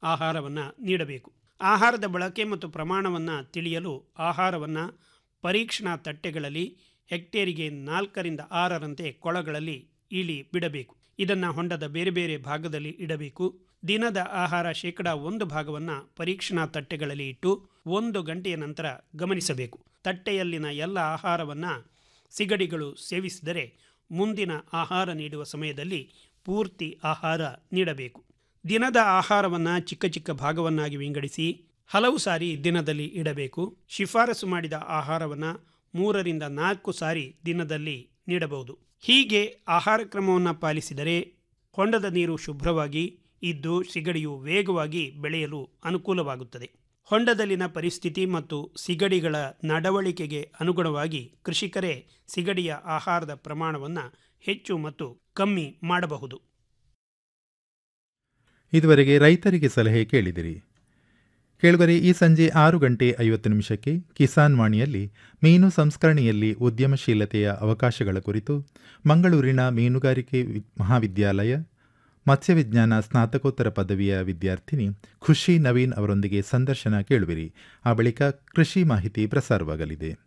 ಆಹಾರವನ್ನು ನೀಡಬೇಕು ಆಹಾರದ ಬಳಕೆ ಮತ್ತು ಪ್ರಮಾಣವನ್ನು ತಿಳಿಯಲು ಆಹಾರವನ್ನು ಪರೀಕ್ಷಣಾ ತಟ್ಟೆಗಳಲ್ಲಿ ಹೆಕ್ಟೇರಿಗೆ ನಾಲ್ಕರಿಂದ ಆರರಂತೆ ಕೊಳಗಳಲ್ಲಿ ಇಳಿ ಬಿಡಬೇಕು ಇದನ್ನು ಹೊಂಡದ ಬೇರೆ ಬೇರೆ ಭಾಗದಲ್ಲಿ ಇಡಬೇಕು ದಿನದ ಆಹಾರ ಶೇಕಡ ಒಂದು ಭಾಗವನ್ನು ಪರೀಕ್ಷಣಾ ತಟ್ಟೆಗಳಲ್ಲಿ ಇಟ್ಟು ಒಂದು ಗಂಟೆಯ ನಂತರ ಗಮನಿಸಬೇಕು ತಟ್ಟೆಯಲ್ಲಿನ ಎಲ್ಲ ಆಹಾರವನ್ನು ಸಿಗಡಿಗಳು ಸೇವಿಸಿದರೆ ಮುಂದಿನ ಆಹಾರ ನೀಡುವ ಸಮಯದಲ್ಲಿ ಪೂರ್ತಿ ಆಹಾರ ನೀಡಬೇಕು ದಿನದ ಆಹಾರವನ್ನು ಚಿಕ್ಕ ಚಿಕ್ಕ ಭಾಗವನ್ನಾಗಿ ವಿಂಗಡಿಸಿ ಹಲವು ಸಾರಿ ದಿನದಲ್ಲಿ ಇಡಬೇಕು ಶಿಫಾರಸು ಮಾಡಿದ ಆಹಾರವನ್ನು ಮೂರರಿಂದ ನಾಲ್ಕು ಸಾರಿ ದಿನದಲ್ಲಿ ನೀಡಬಹುದು ಹೀಗೆ ಆಹಾರ ಕ್ರಮವನ್ನು ಪಾಲಿಸಿದರೆ ಹೊಂಡದ ನೀರು ಶುಭ್ರವಾಗಿ ಇದ್ದು ಸಿಗಡಿಯು ವೇಗವಾಗಿ ಬೆಳೆಯಲು ಅನುಕೂಲವಾಗುತ್ತದೆ ಹೊಂಡದಲ್ಲಿನ ಪರಿಸ್ಥಿತಿ ಮತ್ತು ಸಿಗಡಿಗಳ ನಡವಳಿಕೆಗೆ ಅನುಗುಣವಾಗಿ ಕೃಷಿಕರೇ ಸಿಗಡಿಯ ಆಹಾರದ ಪ್ರಮಾಣವನ್ನು ಹೆಚ್ಚು ಮತ್ತು ಕಮ್ಮಿ ಮಾಡಬಹುದು ಇದುವರೆಗೆ ರೈತರಿಗೆ ಸಲಹೆ ಕೇಳಿದಿರಿ ಕೇಳುಗರೆ ಈ ಸಂಜೆ ಆರು ಗಂಟೆ ಐವತ್ತು ನಿಮಿಷಕ್ಕೆ ಕಿಸಾನ್ ವಾಣಿಯಲ್ಲಿ ಮೀನು ಸಂಸ್ಕರಣೆಯಲ್ಲಿ ಉದ್ಯಮಶೀಲತೆಯ ಅವಕಾಶಗಳ ಕುರಿತು ಮಂಗಳೂರಿನ ಮೀನುಗಾರಿಕೆ ವಿ- ಮಹಾವಿದ್ಯಾಲಯ ಮತ್ಸ್ಯವಿಜ್ಞಾನ ಸ್ನಾತಕೋತ್ತರ ಪದವಿಯ ವಿದ್ಯಾರ್ಥಿನಿ ಖುಷಿ ನವೀನ್ ಅವರೊಂದಿಗೆ ಸಂದರ್ಶನ ಕೇಳುವಿರಿ ಆ ಬಳಿಕ ಕೃಷಿ ಮಾಹಿತಿ ಪ್ರಸಾರವಾಗಲಿದೆ